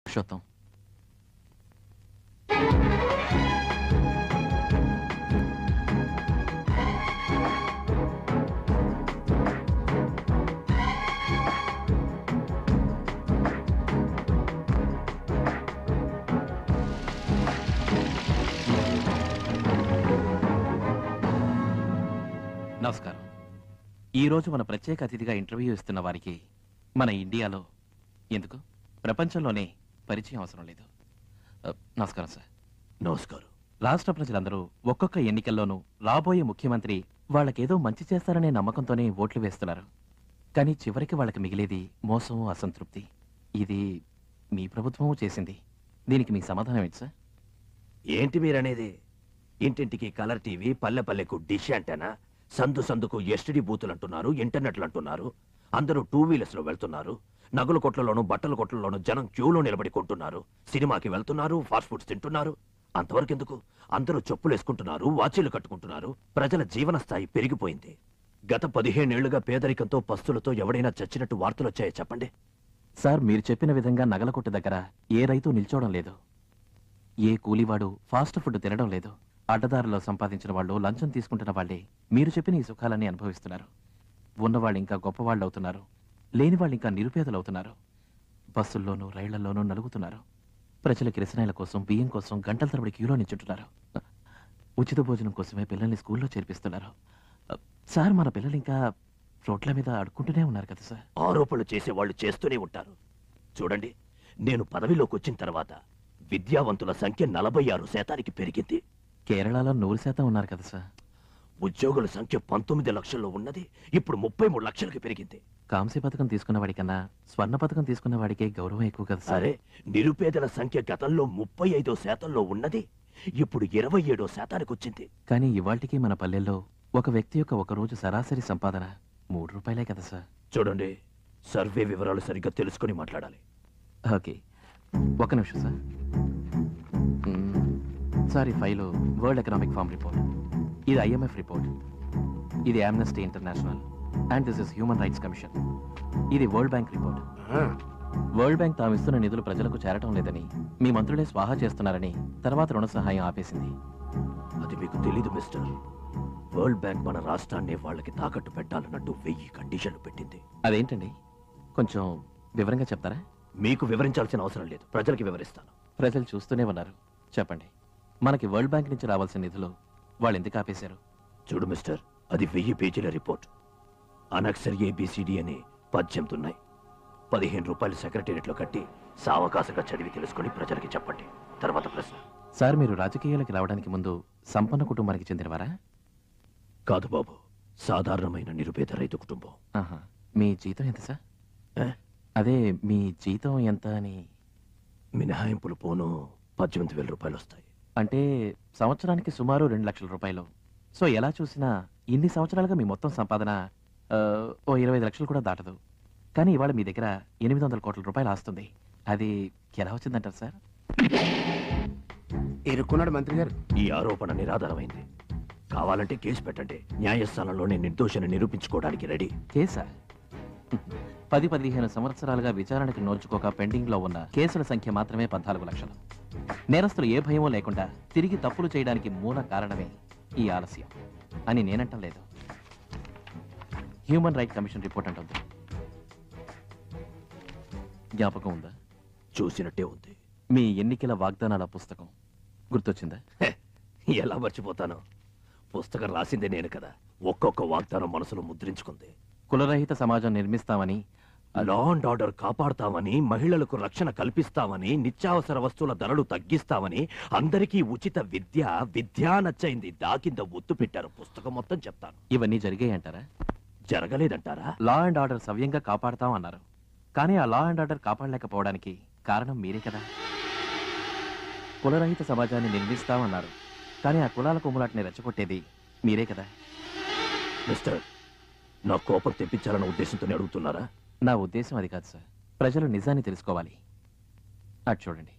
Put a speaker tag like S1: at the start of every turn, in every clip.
S1: పురుషోత్తం నమస్కారం ఈరోజు మన ప్రత్యేక అతిథిగా ఇంటర్వ్యూ ఇస్తున్న వారికి మన ఇండియాలో ఎందుకు ప్రపంచంలోనే పరిచయం అవసరం లేదు అ, నమస్కారం సార్
S2: నమస్కారం
S1: రాష్ట్ర ప్రజలందరూ ఒక్కొక్క ఎన్నికల్లోనూ రాబోయే ముఖ్యమంత్రి వాళ్ళకేదో మంచి చేస్తారనే నమ్మకంతోనే ఓట్లు వేస్తున్నారు కానీ చివరికి వాళ్ళకి మిగిలేది మోసం అసంతృప్తి ఇది మీ ప్రభుత్వము చేసింది దీనికి మీ సమాధానం ఏంటి సార్
S2: ఏంటి మీరనేది ఇంటింటికి కలర్ టీవీ పల్లె పల్లెకు డిష్ అంటేనా సందు సందుకు ఎస్టిడి బూతులు అంటున్నారు ఇంటర్నెట్లు అంటున్నారు అందరూ టూ వీలర్స్ లో వెళ్తున్నారు నగల కొట్లలోనూ బట్టల కొట్లలోనూ జనం క్యూలో నిలబడి కొంటున్నారు సినిమాకి వెళ్తున్నారు ఫాస్ట్ ఫుడ్స్ తింటున్నారు అంతవరకు ఎందుకు అందరూ చెప్పులు వేసుకుంటున్నారు వాచీలు కట్టుకుంటున్నారు ప్రజల జీవన స్థాయి పెరిగిపోయింది గత పదిహేనేళ్లుగా పేదరికంతో పస్తులతో ఎవడైనా చచ్చినట్టు వార్తలు వచ్చాయో చెప్పండి
S1: సార్ మీరు చెప్పిన విధంగా నగల కొట్టు దగ్గర ఏ రైతు నిల్చోవడం లేదు ఏ కూలివాడు ఫాస్ట్ ఫుడ్ తినడం లేదు అడ్డదారిలో సంపాదించిన వాళ్ళు లంచం తీసుకుంటున్న వాళ్ళే మీరు చెప్పిన ఈ సుఖాలన్నీ అనుభవిస్తున్నారు ఉన్నవాళ్ళు ఇంకా గొప్పవాళ్ళు అవుతున్నారు లేని వాళ్ళు ఇంకా నిరుపేదలు అవుతున్నారు బస్సుల్లోనూ రైళ్లలోనూ నలుగుతున్నారు ప్రజల కిరసనాయిల కోసం బియ్యం కోసం గంటల తరబడి క్యూలో నిల్చుంటున్నారు ఉచిత భోజనం కోసమే పిల్లల్ని స్కూల్లో చేర్పిస్తున్నారు సార్ మన పిల్లలు ఇంకా రోడ్ల మీద అడుక్కుంటూనే ఉన్నారు కదా సార్
S2: ఆరోపణలు చేసేవాళ్ళు చేస్తూనే ఉంటారు చూడండి నేను పదవిలోకి వచ్చిన తర్వాత విద్యావంతుల సంఖ్య నలభై ఆరు శాతానికి పెరిగింది
S1: కేరళలో నూరు శాతం ఉన్నారు కదా సార్
S2: ఉద్యోగుల సంఖ్య పంతొమ్మిది లక్షల్లో ఉన్నది ఇప్పుడు ముప్పై మూడు లక్షలకి పెరిగింది
S1: కాంస్య పథకం తీసుకున్న వాడికన్నా స్వర్ణ పథకం తీసుకున్న వాడికే గౌరవం ఎక్కువ కదా సార్
S2: సరే నిరుపేదల సంఖ్య గతంలో ముప్పై ఐదో శాతంలో ఉన్నది ఇప్పుడు ఇరవై ఏడో శాతానికి వచ్చింది
S1: కానీ ఇవాళకి మన పల్లెల్లో ఒక వ్యక్తి యొక్క ఒక రోజు సరాసరి సంపాదన మూడు రూపాయలే కదా సార్
S2: చూడండి సర్వే వివరాలు సరిగ్గా తెలుసుకొని మాట్లాడాలి
S1: ఓకే ఒక నిమిషం సార్ మ్మ్. సార్ ఈ file world economic forum report ఇది ఐఎంఎఫ్ రిపోర్ట్ ఇది Amnesty International and this is human rights commission ఇది world bank report world bank తాము ఇస్తున్న నిధులు ప్రజలకు చేరటం లేదని మీ మంత్రులే స్వాహా చేస్తున్నారని తర్వాత రుణ సహాయం ఆపేసింది
S2: అది మీకు తెలీదు మిస్టర్ వరల్డ్ బ్యాంక్ మన రాష్ట్రాన్ని వాళ్ళకి తాకట్టు పెట్టాలన్నట్టు వెయ్యి కండిషన్లు పెట్టింది
S1: అదేంటండి కొంచెం వివరంగా చెప్తారా
S2: మీకు వివరించాల్సిన అవసరం లేదు ప్రజలకి వివరిస్తాను
S1: ప్రజలు చూస్తూనే ఉన్నారు చెప్పండి మనకి వరల్డ్ బ్యాంక్ నుంచి రావాల్సిన నిధులు వాళ్ళు ఎందుకు ఆపేశారు
S2: చూడు మిస్టర్ అది వెయ్యి పేజీల రిపోర్ట్ అనక్సర్ ఏబిసిడి అని పద్దెనిమిది ఉన్నాయి పదిహేను రూపాయలు సెక్రటేరియట్లో కట్టి సావకాశంగా చదివి తెలుసుకొని ప్రజలకి చెప్పండి తర్వాత ప్రశ్న
S1: సార్ మీరు రాజకీయాలకు రావడానికి ముందు సంపన్న కుటుంబానికి చెందినవారా
S2: కాదు బాబు సాధారణమైన నిరుపేద రైతు కుటుంబం
S1: ఆహా మీ జీతం ఎంత సార్
S2: ఏ?
S1: అదే మీ జీతం ఎంత అని
S2: మినహాయింపులు పోను పద్దెనిమిది వేల రూపాయలు వస్తాయి
S1: అంటే సంవత్సరానికి సుమారు రెండు లక్షల రూపాయలు సో ఎలా చూసినా ఇన్ని సంవత్సరాలుగా మీ మొత్తం సంపాదన ఆ, ఓ ఇరవై ఐదు లక్షలు కూడా దాటదు కానీ ఇవాళ మీ దగ్గర ఎనిమిది వందల కోట్ల రూపాయలు ఆస్తుంది అది ఎలా వచ్చిందంటారు సార్
S3: ఇరుక్కున్నాడు మంత్రి గారు
S2: ఈ ఆరోపణ నిరాధారమైంది కావాలంటే కేసు పెట్టండి న్యాయస్థానంలోనే నిర్దోషిని నిరూపించుకోవడానికి రెడీ
S1: కేసా పది పదిహేను సంవత్సరాలుగా విచారణకి నోచుకోక పెండింగ్ లో ఉన్న కేసుల సంఖ్య మాత్రమే పద్నాలుగు లక్షలు నేరస్తులు ఏ భయమో లేకుండా తిరిగి తప్పులు చేయడానికి మూల కారణమే ఈ ఆలస్యం అని నేనంటం లేదు హ్యూమన్ రైట్ కమిషన్ రిపోర్ట్ అంటుంది జ్ఞాపకం ఉందా
S2: చూసినట్టే ఉంది
S1: మీ ఎన్నికల వాగ్దానాల పుస్తకం గుర్తొచ్చిందా
S2: హె, ఎలా మర్చిపోతాను పుస్తకం రాసిందే నేను కదా ఒక్కొక్క వాగ్దానం మనసులో ముద్రించుకుంది
S1: కులరహిత సమాజం నిర్మిస్తామని
S2: లా అండ్ ఆర్డర్ కాపాడుతామని మహిళలకు రక్షణ కల్పిస్తామని నిత్యావసర వస్తువుల ధరలు తగ్గిస్తామని అందరికీ ఉచిత విద్య విద్యా నచ్చైంది దాకింద ఒత్తు పెట్టారు పుస్తకం మొత్తం చెప్తాను
S1: ఇవన్నీ జరిగాయంటారా
S2: జరగలేదంటారా
S1: లా అండ్ ఆర్డర్ సవ్యంగా కాపాడతాం అన్నారు కానీ ఆ లా అండ్ ఆర్డర్ కాపాడలేకపోవడానికి కారణం మీరే కదా కులరహిత సమాజాన్ని నిర్మిస్తామన్నారు కానీ ఆ కులాల కుమ్ములాటిని రెచ్చగొట్టేది మీరే కదా
S2: మిస్టర్ నా కోపం తెప్పించాలన్న ఉద్దేశంతోనే అడుగుతున్నారా
S1: నా ఉద్దేశం అది కాదు సార్ ప్రజలు నిజాన్ని తెలుసుకోవాలి అటు చూడండి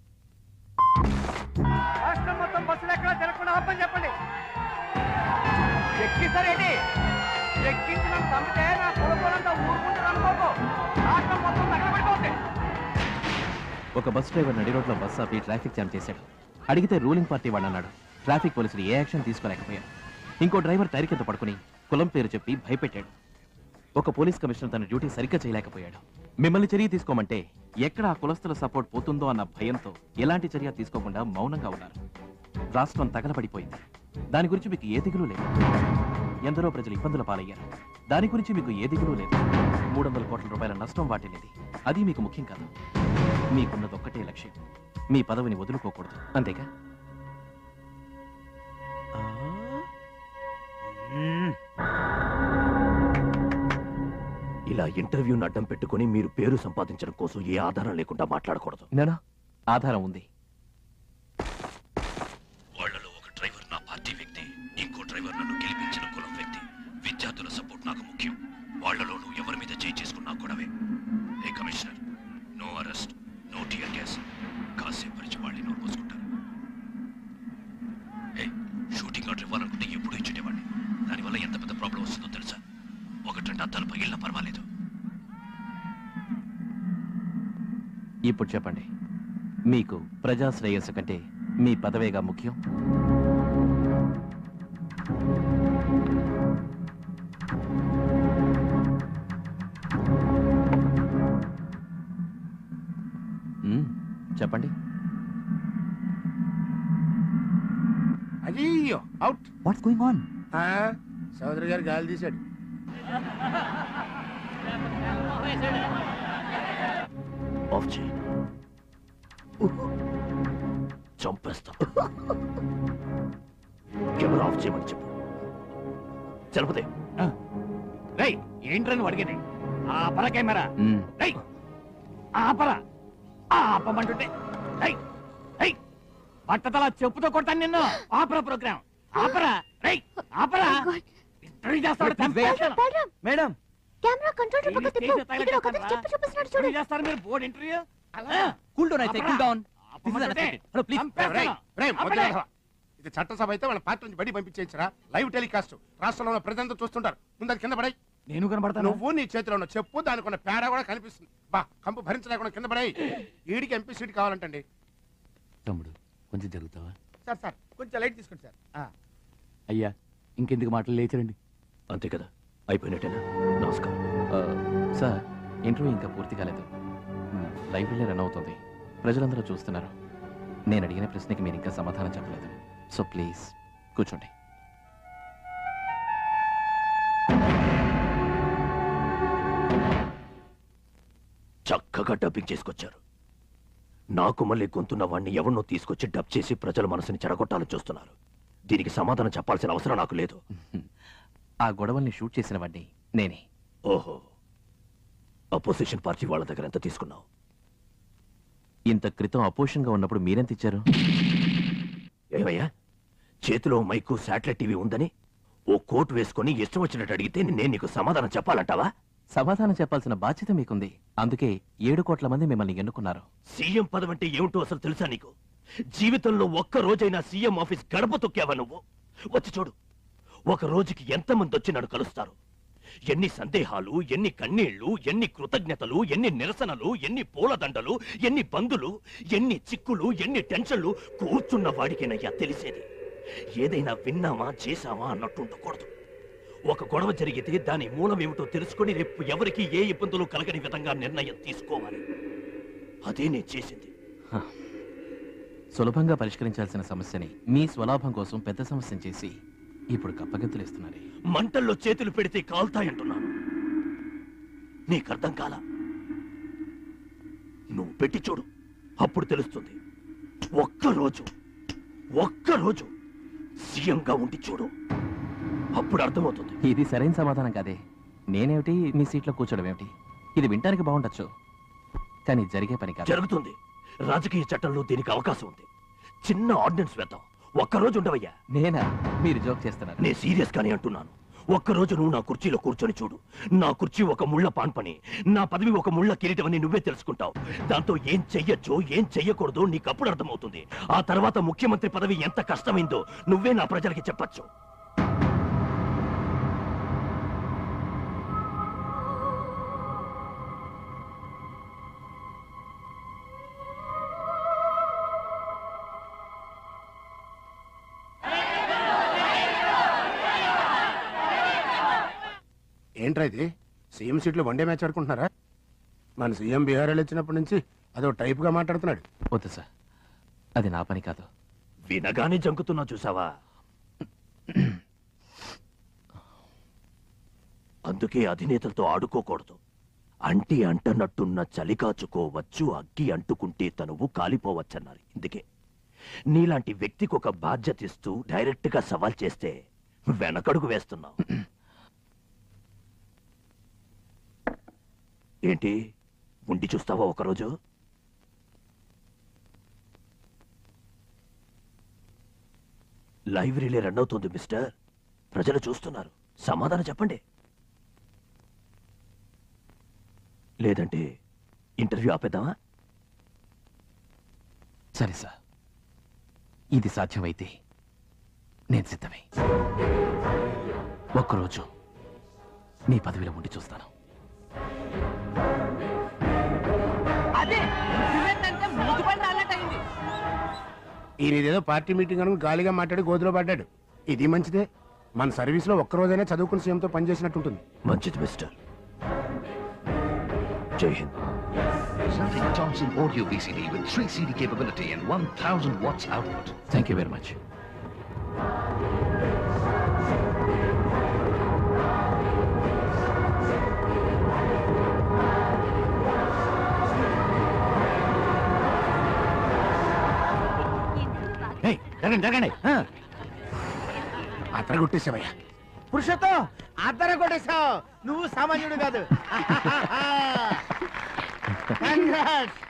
S4: రాష్ట్రం మొత్తం బస్సులు ఎక్కడ తిరగకుండా ఆపని చెప్పండి ఎక్కిస్తారేంటి ఎక్కించి నన్ను చంపితే నా పొలపోలంతా ఊరుకుంటారు అనుకోకు రాష్ట్రం మొత్తం తగలబడిపోతుంది
S1: ఒక బస్ డ్రైవర్ నడి రోడ్లో బస్ ఆపి ట్రాఫిక్ జామ్ చేశాడు అడిగితే రూలింగ్ పార్టీ వాడు అన్నాడు ట్రాఫిక్ పోలీసులు ఏ యాక్షన్ తీసుకోలేకపోయారు ఇంకో డ్రైవర్ టైర్ కింద పడుకుని కులం పేరు చెప్పి భయపెట్టాడు ఒక పోలీస్ కమిషనర్ తన డ్యూటీ సరిగ్గా చేయలేకపోయాడు మిమ్మల్ని చర్య తీసుకోమంటే ఎక్కడ ఆ కులస్తుల సపోర్ట్ పోతుందో అన్న భయంతో ఎలాంటి చర్య తీసుకోకుండా మౌనంగా ఉన్నారు రాష్ట్రం తగలబడిపోయింది దాని గురించి మీకు ఏ దిగులు లేదు ఎందరో ప్రజలు ఇబ్బందుల పాలయ్యారు దాని గురించి మీకు ఏ దిగులు లేదు మూడు వందల కోట్ల రూపాయల నష్టం వాటిల్లింది అది మీకు ముఖ్యం కాదు మీకున్నది ఒక్కటే లక్ష్యం మీ పదవిని వదులుకోకూడదు అంతేగా
S2: ఇలా ఇంటర్వ్యూని అడ్డం పెట్టుకుని మీరు పేరు సంపాదించడం కోసం ఏ ఆధారం లేకుండా మాట్లాడకూడదు
S1: నేనా ఆధారం ఉంది
S2: వాళ్ళలో ఒక డ్రైవర్ నా పార్టీ వ్యక్తి ఇంకో డ్రైవర్ నన్ను గెలిపించిన కులం వ్యక్తి విద్యార్థుల సపోర్ట్ నాకు ముఖ్యం వాళ్ళలో నువ్వు ఎవరి మీద చేయి చేసుకున్నా కూడావే ఏ commissioner no arrest no tear gas కాసేపు పరిచి వాళ్ళని నోరు పోసుకుంటారు ఏ షూటింగ్ ఆర్డర్ ఇవ్వాలనుకుంటే ఎప్పుడు ఇచ్చేటవాడిని దానివల్ల ఎంత పెద్ద ప్రాబ్లం వస్తుందో తెలుసా ఒకటి రెండు అద్దాలు పగిలినా పర్వాలేదు
S1: ఇప్పుడు చెప్పండి మీకు ప్రజా శ్రేయస్సు కంటే మీ పదవేగా ముఖ్యం మ్మ్, చెప్పండి
S3: అయ్యో అవుట్
S5: వాట్స్ గోయింగ్ ఆన్
S3: సోదరి గారు గాలి తీశాడు
S2: ఆఫ్ చేయి చంపేస్తా కెమెరా ఆఫ్ చేయమని చెప్పు చలపతే
S4: రై ఏంట్రా నువ్వు అడిగేది ఆపరా కెమెరా
S1: మ్మ్,
S4: రై ఆపరా ఆపమంటుంటే రై రై బట్టతల చెప్పుతో కొట్టాను నిన్ను ఆపరా ప్రోగ్రామ్ ఆపరా రై ఆపరా ఇంటర్వ్యూ చేస్తాడు చంపేస్తాను.
S5: మేడం
S6: కెమెరా కంట్రోల్ రూమ్ పక్క
S4: ఈ
S6: తిప్పు
S4: స్టేజ్
S6: ఇక్కడ ఒక అతను
S4: తగలెట్టండి
S6: చెప్పు చూపిస్తున్నాడు చూడు
S4: ఇంటర్వ్యూ చేస్తారు మీరు బోర్డు ఇంటర్వ్యూ అలా
S5: కూల్ డౌన్ అయితే
S4: ఆపరా.
S5: కూల్ డౌన్
S4: ఆపమంటుంటే
S5: హలో ప్లీజ్
S4: చంపేస్తాను. ఆపలే.
S3: ఇది చట్టసభ అయితే వాళ్ళ పార్టీ నుంచి బడి పంపించేయించరా లైవ్ టెలికాస్ట్ రాష్ట్రంలో ఉన్న ప్రజలంతా చూస్తుంటారు ముందు అది కింద పడాయి
S4: నేను కనబడతాను
S3: నువ్వు నీ చేతిలో ఉన్న చెప్పు దానికి ఉన్న పేడ కూడా కనిపిస్తుంది బా కంపు భరించలేకుండా కింద పడాయి ఈడికి ఎంపీ సీట్ కావాలంటండి
S5: తమ్ముడు కొంచెం జరుగుతావా
S3: సార్ సార్ కొంచెం లైట్ తీసుకోండి సార్ ఆ.
S5: అయ్యా ఇంకెందుకు మాటలు లేచరండి
S2: అంతే కదా అయిపోయినట్టేనా నమస్కారం
S1: ఆ, సార్ ఇంటర్వ్యూ ఇంకా పూర్తి కాలేదు మ్మ్, లైబ్రరీ రన్ అవుతుంది ప్రజలందరూ చూస్తున్నారు నేను అడిగిన ప్రశ్నకి మీరు ఇంకా సమాధానం చెప్పలేదు సో ప్లీజ్ కూర్చోండి
S2: చక్కగా డబ్బింగ్ చేసుకొచ్చారు నాకు మళ్ళీ గొంతున్న వాడిని ఎవరినో తీసుకొచ్చి డబ్ చేసి ప్రజల మనసుని చెడగొట్టాలని చూస్తున్నారు దీనికి సమాధానం చెప్పాల్సిన అవసరం నాకు లేదు
S1: ఆ గొడవల్ని షూట్ చేసిన వాడిని నేనే
S2: ఓహో అపోజిషన్ పార్టీ వాళ్ళ దగ్గర ఎంత తీసుకున్నావు
S1: ఇంత క్రితం అపోజిషన్ గా ఉన్నప్పుడు మీరెంత ఇచ్చారు
S2: ఏమయ్యా చేతిలో మైకు శాటిలైట్ టీవీ ఉందని ఓ కోట్ వేసుకొని ఇష్టం వచ్చినట్టు అడిగితే నేను నీకు సమాధానం చెప్పాలంటావా
S1: సమాధానం చెప్పాల్సిన బాధ్యత మీకుంది అందుకే ఏడు కోట్ల మంది మిమ్మల్ని ఎన్నుకున్నారు
S2: సీఎం పదవి అంటే ఏమిటో అసలు తెలుసా నీకు జీవితంలో ఒక్క రోజైనా సీఎం ఆఫీస్ గడప తొక్కావా నువ్వు వచ్చి చూడు ఒక రోజుకి ఎంతమంది వచ్చి నన్ను కలుస్తారు ఎన్ని సందేహాలు ఎన్ని కన్నీళ్లు ఎన్ని కృతజ్ఞతలు ఎన్ని నిరసనలు ఎన్ని పూలదండలు ఎన్ని బందులు ఎన్ని చిక్కులు ఎన్ని టెన్షన్లు కూర్చున్న వాడికేనయ్యా తెలిసేది ఏదైనా విన్నామా చేశామా అన్నట్టు ఉండకూడదు ఒక గొడవ జరిగితే దాని మూలం ఏమిటో తెలుసుకొని రేపు ఎవరికి ఏ ఇబ్బందులు కలగని విధంగా నిర్ణయం తీసుకోవాలి అదే నేను చేసింది
S1: సులభంగా పరిష్కరించాల్సిన సమస్యని మీ స్వలాభం కోసం పెద్ద సమస్యను చేసి ఇప్పుడు కప్పగెత్తులు ఇస్తున్నారే
S2: మంటల్లో చేతులు పెడితే కాల్తాయంటున్నాను నీకు అర్థం కాలా నువ్వు పెట్టి చూడు అప్పుడు తెలుస్తుంది ఒక్కరోజు ఒక్కరోజు సీఎంగా ఉండి చూడు అప్పుడు అర్థమవుతుంది
S1: ఇది సరైన సమాధానం కాదే నేనేమిటి మీ సీట్లో కూర్చోడం ఏమిటి ఇది వింటానికి బాగుండొచ్చు కానీ జరిగే పని కాదు
S2: జరుగుతుంది రాజకీయ చట్టంలో దీనికి అవకాశం ఉంది చిన్న ఆర్డినెన్స్ వేద్దాం ఒక్కరోజు ఉండవయ్యా
S1: నేనా మీరు జోక్ చేస్తున్నారు
S2: నేను సీరియస్ గానే అంటున్నాను ఒక్కరోజు నువ్వు నా కుర్చీలో కూర్చొని చూడు నా కుర్చీ ఒక ముళ్ళ పాన్పని నా పదవి ఒక ముళ్ళ కిరీటం అని నువ్వే తెలుసుకుంటావు దాంతో ఏం చెయ్యొచ్చో ఏం చెయ్యకూడదో నీకు అప్పుడు అర్థమవుతుంది ఆ తర్వాత ముఖ్యమంత్రి పదవి ఎంత కష్టమైందో నువ్వే నా ప్రజలకి చెప్పొచ్చు
S3: ఏంట్రా ఇది సీఎం సీట్లో వన్డే మ్యాచ్ ఆడుకుంటున్నారా మన సీఎం బీహార్ వచ్చినప్పటి నుంచి అదో టైప్ గా మాట్లాడుతున్నాడు
S1: వద్దు సార్ అది నా పని కాదు
S2: వినగానే జంకుతున్నా చూసావా అందుకే అధినేతలతో ఆడుకోకూడదు అంటి అంటనట్టున్న చలి కాచుకోవచ్చు అగ్గి అంటుకుంటే తనువు కాలిపోవచ్చన్నారు ఇందుకే నీలాంటి వ్యక్తికి ఒక బాధ్యత ఇస్తూ డైరెక్ట్ గా సవాల్ చేస్తే వెనకడుగు వేస్తున్నావు ఏంటి ఉండి చూస్తావా ఒకరోజు లైవ్ రిలే రన్ అవుతుంది మిస్టర్ ప్రజలు చూస్తున్నారు సమాధానం చెప్పండి లేదంటే ఇంటర్వ్యూ ఆపేద్దామా
S1: సరే సార్ ఇది సాధ్యమైతే నేను సిద్ధమే ఒక్కరోజు నీ పదవిలో ఉండి చూస్తాను
S3: ఈయన ఇదేదో పార్టీ మీటింగ్ అనుకుని గాలిగా మాట్లాడి గోతులో పడ్డాడు ఇది మంచిదే మన సర్వీస్ లో ఒక్క రోజైనా చదువుకుని సీఎంతో పనిచేసినట్టు ఉంటుంది
S2: మంచిది మిస్టర్ జై Hind
S6: Something Thompson Audio VCD with 3 CD capability and 1000 watts output.
S1: Thank you very much
S4: ఏయ్, జరగండి జరగండి ఆ.
S3: అത്ര కొట్టేసావయ్యా
S7: పురుషోత్తం అద్దర కొట్టేశావు నువ్వు సామాన్యుడు కాదు Congrats.